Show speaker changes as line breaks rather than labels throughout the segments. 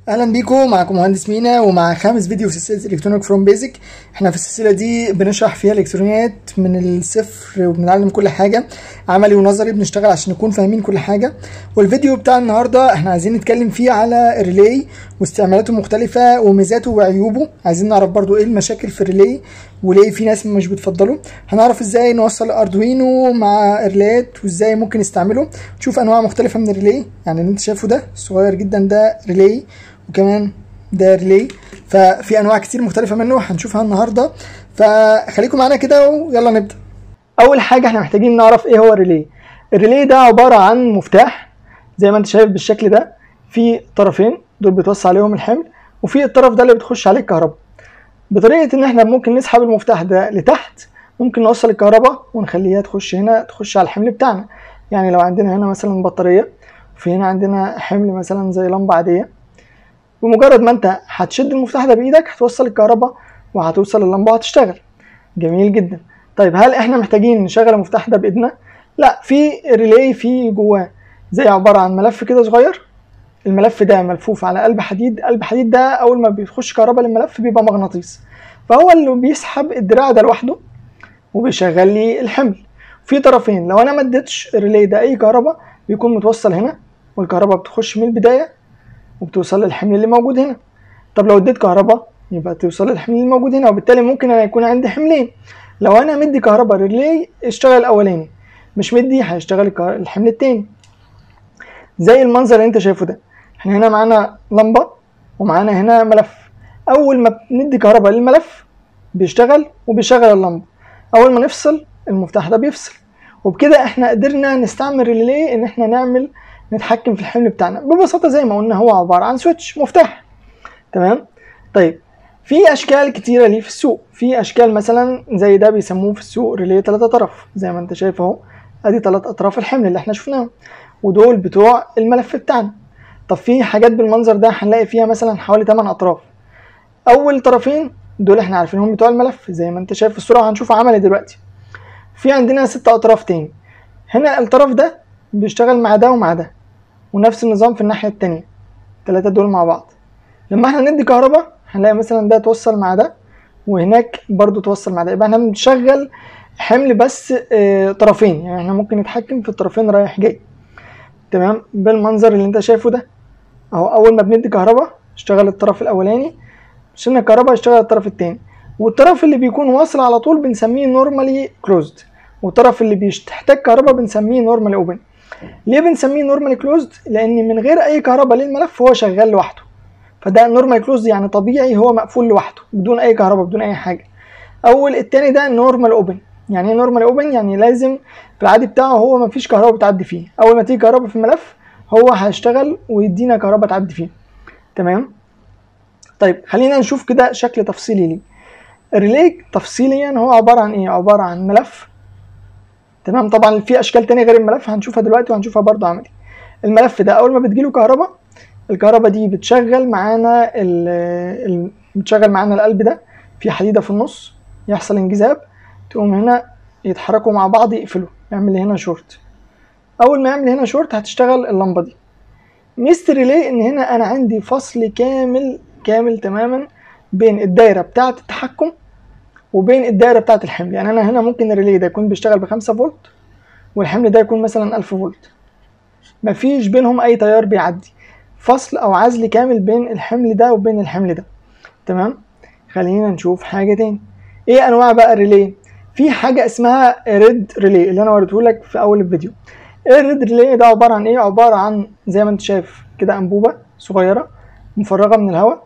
اهلا بيكم معكم مهندس مينا ومع خامس فيديو في سلسله الكترونيك فروم بيزك احنا في السلسله دي بنشرح فيها الالكترونيات من الصفر وبنتعلم كل حاجه عملي ونظري بنشتغل عشان نكون فاهمين كل حاجه والفيديو بتاع النهارده احنا عايزين نتكلم فيه على الريلي واستعمالاته المختلفه وميزاته وعيوبه عايزين نعرف برضو ايه المشاكل في الريلي وليه في ناس مش بتفضله هنعرف ازاي نوصل اردوينو مع ريليات وازاي ممكن نستعمله تشوف انواع مختلفه من الريلي يعني اللي انت شايفه ده صغير جدا ده ريلي وكمان ده ريلي ففي انواع كتير مختلفه منه هنشوفها النهارده فخليكم معانا كده ويلا نبدا اول حاجه احنا محتاجين نعرف ايه هو الريلي الريلي ده عباره عن مفتاح زي ما انت شايف بالشكل ده في طرفين دول بتوصل عليهم الحمل وفي الطرف ده اللي بتخش عليه الكهرباء بطريقه ان احنا ممكن نسحب المفتاح ده لتحت ممكن نوصل الكهرباء ونخليها تخش هنا تخش على الحمل بتاعنا يعني لو عندنا هنا مثلا بطاريه وفي هنا عندنا حمل مثلا زي لمبه عاديه بمجرد ما انت هتشد المفتاح ده بايدك هتوصل الكهرباء وهتوصل اللمبه وهتشتغل جميل جدا طيب هل احنا محتاجين نشغل المفتاح ده بايدنا لا في ريلي في جواه زي عباره عن ملف كده صغير الملف ده ملفوف على قلب حديد قلب حديد ده اول ما بيخش كهرباء للملف بيبقى مغناطيس فهو اللي بيسحب الدراع ده لوحده وبيشغل لي الحمل في طرفين لو انا ما اديتش الريلي ده اي كهرباء بيكون متوصل هنا والكهرباء بتخش من البدايه وبتوصل للحمل اللي موجود هنا طب لو اديت كهرباء يبقى توصل للحمل اللي موجود هنا وبالتالي ممكن انا يكون عندي حملين لو انا مدي كهرباء ريلي اشتغل الاولاني مش مدي هيشتغل الحمل التاني زي المنظر اللي انت شايفه ده احنا هنا معانا لمبه ومعانا هنا ملف اول ما بندي كهرباء للملف بيشتغل وبيشغل اللمبه اول ما نفصل المفتاح ده بيفصل وبكده احنا قدرنا نستعمل ريلي ان احنا نعمل نتحكم في الحمل بتاعنا ببساطه زي ما قلنا هو عباره عن سويتش مفتاح تمام طيب في اشكال كتيره ليه في السوق في اشكال مثلا زي ده بيسموه في السوق ريلي ثلاثة طرف زي ما انت شايف اهو ادي ثلاث اطراف الحمل اللي احنا شفناهم ودول بتوع الملف بتاعنا طب في حاجات بالمنظر ده هنلاقي فيها مثلا حوالي 8 اطراف اول طرفين دول احنا عارفينهم بتوع الملف زي ما انت شايف في الصوره هنشوف عملي دلوقتي في عندنا ست اطراف تاني هنا الطرف ده بيشتغل مع ده ومع ده ونفس النظام في الناحيه التانية التلاتة دول مع بعض لما احنا ندي كهرباء هنلاقي مثلا ده توصل مع ده وهناك برضو توصل مع ده يبقى احنا بنشغل حمل بس اه طرفين يعني احنا ممكن نتحكم في الطرفين رايح جاي تمام بالمنظر اللي انت شايفه ده اهو اول ما بندي كهرباء اشتغل الطرف الاولاني شلنا الكهرباء اشتغل الطرف التاني والطرف اللي بيكون واصل على طول بنسميه نورمالي كلوزد والطرف اللي بيحتاج كهرباء بنسميه نورمالي اوبن ليه بنسميه نورمالي كلوزد لان من غير اي كهرباء للملف هو شغال لوحده فده نورمالي كلوزد يعني طبيعي هو مقفول لوحده بدون اي كهرباء بدون اي حاجه اول التاني ده نورمال اوبن يعني ايه نورمال اوبن يعني لازم في العادي بتاعه هو مفيش كهرباء بتعدي فيه اول ما تيجي كهرباء في الملف هو هيشتغل ويدينا كهرباء تعدي فيه تمام طيب خلينا نشوف كده شكل تفصيلي ليه الريلي تفصيليا هو عباره عن ايه عباره عن ملف تمام طبعا في اشكال تانية غير الملف هنشوفها دلوقتي وهنشوفها برضو عملي الملف ده اول ما بتجيله كهرباء الكهرباء دي بتشغل معانا ال بتشغل معانا القلب ده في حديده في النص يحصل انجذاب تقوم هنا يتحركوا مع بعض يقفلوا يعمل هنا شورت اول ما يعمل هنا شورت هتشتغل اللمبه دي ميزه الريلي ان هنا انا عندي فصل كامل كامل تماما بين الدايره بتاعه التحكم وبين الدايره بتاعه الحمل يعني انا هنا ممكن الريلي ده يكون بيشتغل بخمسة فولت والحمل ده يكون مثلا ألف فولت مفيش بينهم اي تيار بيعدي فصل او عزل كامل بين الحمل ده وبين الحمل ده تمام خلينا نشوف حاجه تاني ايه انواع بقى الريلي في حاجه اسمها ريد ريلي اللي انا وريته لك في اول الفيديو الريد ريلي ده عباره عن ايه عباره عن زي ما انت شايف كده انبوبه صغيره مفرغه من الهواء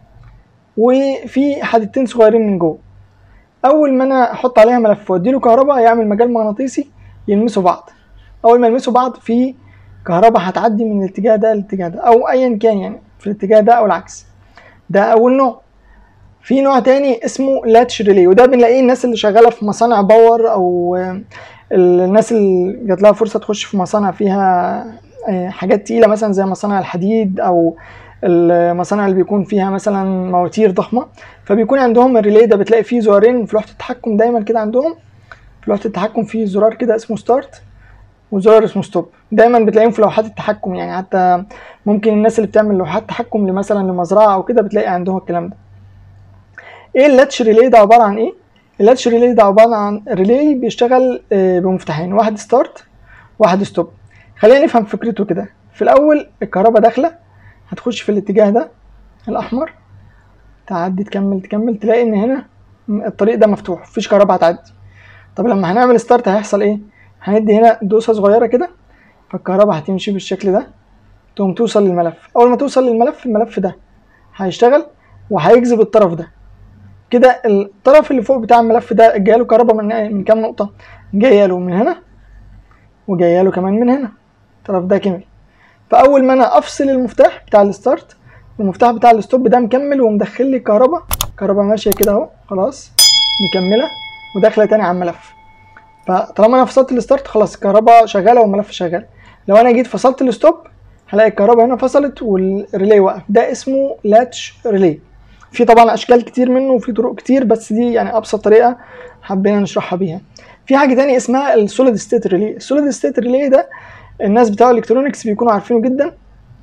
وفي حديدتين صغيرين من جوه اول ما انا احط عليها ملف واديله كهرباء يعمل مجال مغناطيسي يلمسوا بعض اول ما يلمسوا بعض في كهرباء هتعدي من الاتجاه ده للاتجاه ده او ايا كان يعني في الاتجاه ده او العكس ده اول نوع في نوع تاني اسمه لاتش ريلي وده بنلاقيه الناس اللي شغاله في مصانع باور او الناس اللي جات لها فرصه تخش في مصانع فيها حاجات تقيله مثلا زي مصانع الحديد او المصانع اللي بيكون فيها مثلا مواتير ضخمه فبيكون عندهم الريلي ده بتلاقي فيه زرارين في لوحه التحكم دايما كده عندهم في لوحه التحكم فيه زرار كده اسمه ستارت وزرار اسمه ستوب دايما بتلاقيهم في لوحات التحكم يعني حتى ممكن الناس اللي بتعمل لوحات تحكم مثلا لمزرعه او كده بتلاقي عندهم الكلام ده ايه اللاتش ريلي ده عباره عن ايه اللاتش ريلي ده عباره عن ريلي بيشتغل آه، بمفتاحين واحد ستارت واحد ستوب خلينا نفهم فكرته كده في الاول الكهرباء داخله هتخش في الاتجاه ده الاحمر تعدي تكمل تكمل تلاقي ان هنا الطريق ده مفتوح مفيش كهرباء هتعدي طب لما هنعمل ستارت هيحصل ايه هندي هنا دوسه صغيره كده فالكهرباء هتمشي بالشكل ده تقوم توصل للملف اول ما توصل للملف الملف ده هيشتغل وهيجذب الطرف ده كده الطرف اللي فوق بتاع الملف ده جايله كهرباء من من كام نقطه جايه له من هنا وجايه له كمان من هنا الطرف ده كمل فاول ما انا افصل المفتاح بتاع الستارت المفتاح بتاع الستوب ده مكمل ومدخل لي كهرباء كهرباء ماشيه كده اهو خلاص مكمله وداخله تاني على الملف فطالما انا فصلت الستارت خلاص الكهرباء شغاله والملف شغال لو انا جيت فصلت الستوب هلاقي الكهرباء هنا فصلت والريلي وقف ده اسمه لاتش ريلي في طبعا اشكال كتير منه وفي طرق كتير بس دي يعني ابسط طريقه حبينا نشرحها بيها في حاجه تانية اسمها السوليد ستيت ريلي السوليد ستيت ريلي ده الناس بتوع الالكترونكس بيكونوا عارفينه جدا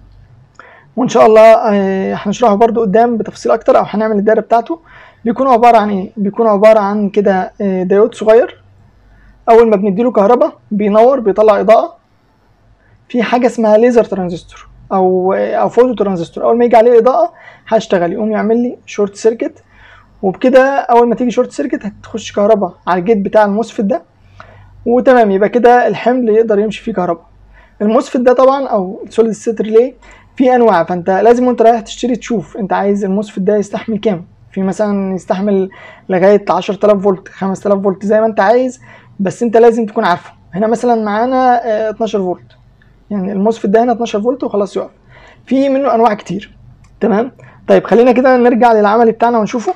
وان شاء الله آه، هنشرحه برضو قدام بتفصيل اكتر او هنعمل الدايره بتاعته بيكونوا عباره عن ايه بيكونوا عباره عن كده آه، ديود صغير اول ما بنديله كهرباء بينور بيطلع اضاءه في حاجه اسمها ليزر ترانزستور او آه، او فوتو ترانزستور اول ما يجي عليه اضاءه هشتغل يقوم يعمل لي شورت سيركت وبكده اول ما تيجي شورت سيركت هتخش كهرباء على الجيت بتاع الموسفيت ده وتمام يبقى كده الحمل يقدر يمشي فيه كهرباء الموسفيت ده طبعا او سوليد ستيت ريلي في انواع فانت لازم وانت رايح تشتري تشوف انت عايز الموسفيت ده يستحمل كام في مثلا يستحمل لغايه 10000 فولت 5000 فولت زي ما انت عايز بس انت لازم تكون عارفه هنا مثلا معانا آه، 12 فولت يعني الموسفيت ده هنا 12 فولت وخلاص يقف في منه انواع كتير تمام طيب خلينا كده نرجع للعمل بتاعنا ونشوفه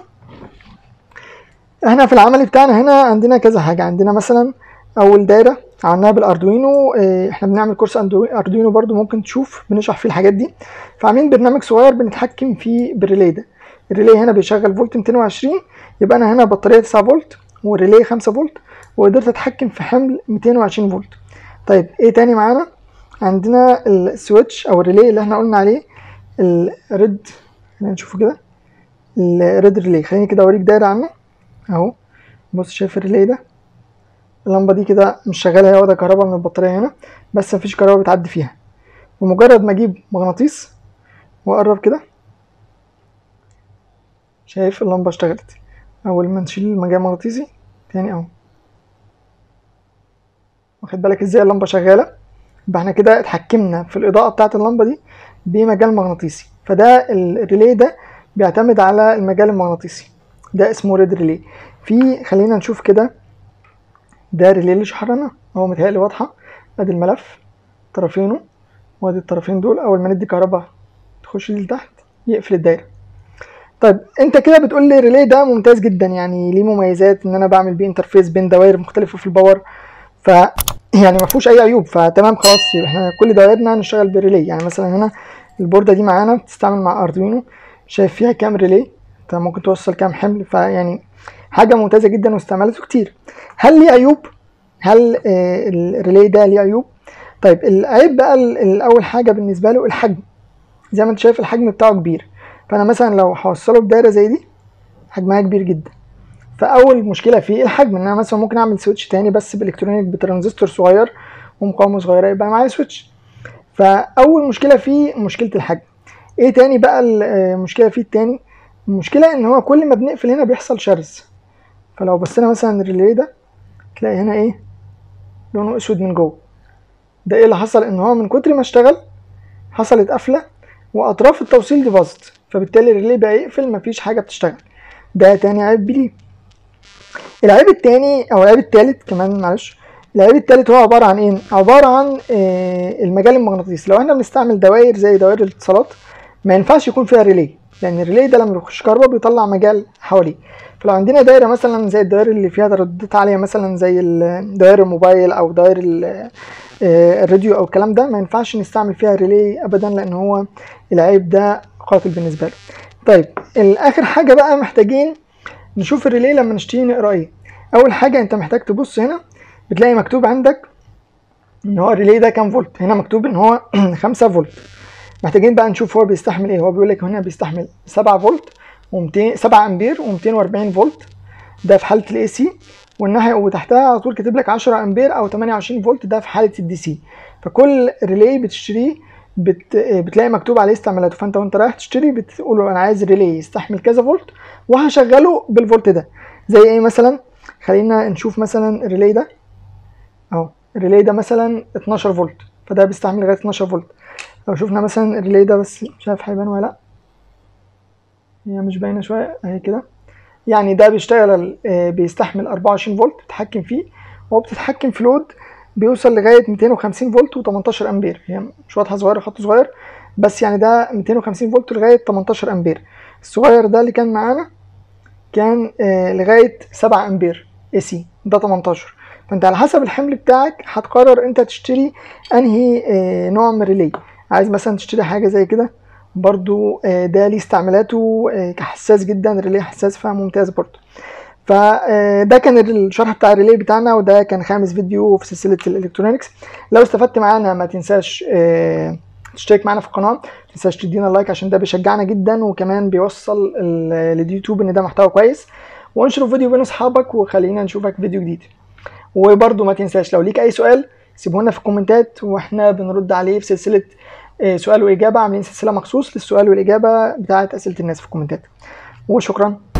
احنا في العمل بتاعنا هنا عندنا كذا حاجه عندنا مثلا اول دايره عملناها بالاردوينو اه، احنا بنعمل كورس أندرو- اردوينو برضو ممكن تشوف بنشرح فيه الحاجات دي فعاملين برنامج صغير بنتحكم فيه بالريلي ده الريلي هنا بيشغل فولت 220 يبقى انا هنا بطاريه 9 فولت والريلي 5 فولت وقدرت اتحكم في حمل 220 فولت طيب ايه تاني معانا عندنا السويتش او الريلي اللي احنا قلنا عليه الريد خلينا نشوفه كده الريد ريلي خليني كده اوريك دايره عنه اهو بص شايف الريلي ده اللمبه دي كده مش شغاله هي واخده كهرباء من البطاريه هنا بس مفيش كهرباء بتعدي فيها بمجرد ما اجيب مغناطيس واقرب كده شايف اللمبه اشتغلت اول ما نشيل المجال المغناطيسي تاني اهو واخد بالك ازاي اللمبه شغاله يبقى احنا كده اتحكمنا في الاضاءه بتاعه اللمبه دي بمجال مغناطيسي فده الريلي ده بيعتمد على المجال المغناطيسي ده اسمه ريد ريلي في خلينا نشوف كده ده ريلي اللي شحرنا هو متهيألي واضحة ادي الملف طرفينه وادي الطرفين دول اول ما ندي كهرباء تخش دي لتحت يقفل الدايرة طيب انت كده بتقول لي الريلي ده ممتاز جدا يعني ليه مميزات ان انا بعمل بيه انترفيس بين دوائر مختلفة في الباور ف يعني ما فيهوش اي عيوب فتمام خلاص يبقى احنا كل دوائرنا هنشتغل بريلي يعني مثلا هنا البوردة دي معانا بتستعمل مع اردوينو شايف فيها كام ريلي انت ممكن توصل كام حمل فيعني حاجة ممتازة جدا واستعمالته كتير هل ليه عيوب؟ هل آه، الريلي ده ليه عيوب؟ طيب العيب بقى ال- الاول حاجة بالنسبة له الحجم زي ما انت شايف الحجم بتاعه كبير فانا مثلا لو هوصله بدايرة زي دي حجمها كبير جدا فاول مشكلة فيه الحجم ان انا مثلا ممكن اعمل سويتش تاني بس بالكترونيك بترانزستور صغير ومقاومة صغيرة يبقى معايا سويتش فاول مشكلة فيه مشكلة الحجم ايه تاني بقى المشكلة فيه التاني المشكلة ان هو كل ما بنقفل هنا بيحصل شرز فلو بصينا مثلا الريلي ده تلاقي هنا ايه لونه اسود من جوه ده ايه اللي حصل ان هو من كتر ما اشتغل حصلت قفله واطراف التوصيل دي باظت فبالتالي الريلي بقى يقفل مفيش حاجه بتشتغل ده تاني عيب ليه العيب التاني او العيب التالت كمان معلش العيب التالت هو عباره عن ايه عباره عن آه المجال المغناطيسي لو احنا بنستعمل دوائر زي دوائر الاتصالات ما ينفعش يكون فيها ريلي لان الريلي ده لما بيخش كهرباء بيطلع مجال حواليه فلو عندنا دايره مثلا زي الدوائر اللي فيها ترددات عاليه مثلا زي ال- دوائر الموبايل او دوائر ال- آه، الراديو او الكلام ده ما ينفعش نستعمل فيها ريلي ابدا لان هو العيب ده قاتل بالنسبه له طيب الاخر حاجه بقى محتاجين نشوف الريلي لما نشتري نقرا ايه اول حاجه انت محتاج تبص هنا بتلاقي مكتوب عندك ان هو الريلي ده كام فولت هنا مكتوب ان هو 5 فولت محتاجين بقى نشوف هو بيستحمل ايه هو بيقول لك هنا بيستحمل 7 فولت و200 7 امبير و240 فولت ده في حاله الاي سي والناحيه وتحتها على طول كاتب لك 10 امبير او 28 فولت ده في حاله الدي سي فكل ريلي بتشتريه بت... بتلاقي مكتوب عليه استعمالاته فانت وانت رايح تشتري بتقول له انا عايز ريلي يستحمل كذا فولت وهشغله بالفولت ده زي ايه مثلا خلينا نشوف مثلا الريلي ده اهو الريلي ده مثلا 12 فولت فده بيستحمل لغايه 12 فولت لو شفنا مثلا الريلي ده بس مش عارف هيبان ولا لا هي مش باينه شويه اهي كده يعني ده بيشتغل آه، بيستحمل 24 فولت بتتحكم فيه وبتتحكم في لود بيوصل لغايه 250 فولت و18 امبير هي مش واضحه صغيره خط صغير بس يعني ده 250 فولت لغايه 18 امبير الصغير ده اللي كان معانا كان آه، لغايه 7 امبير اي سي ده 18 فانت على حسب الحمل بتاعك هتقرر انت تشتري انهي آه، نوع من الريلي عايز مثلا تشتري حاجه زي كده برضو آه، ده ليه استعمالاته آه، كحساس جدا الريلي حساس فممتاز برضو فده كان الشرح بتاع الريلي بتاعنا وده كان خامس فيديو في سلسله الالكترونيكس لو استفدت معانا ما تنساش آه، تشترك معانا في القناه ما تنساش تدينا لايك عشان ده بيشجعنا جدا وكمان بيوصل ال- لليوتيوب ان ده محتوى كويس وانشر الفيديو بين اصحابك وخلينا نشوفك في فيديو جديد وبرضو ما تنساش لو ليك اي سؤال سيبه لنا في الكومنتات واحنا بنرد عليه في سلسله آه، سؤال واجابه عاملين سلسله مخصوص للسؤال والاجابه بتاعه اسئله الناس في الكومنتات وشكرا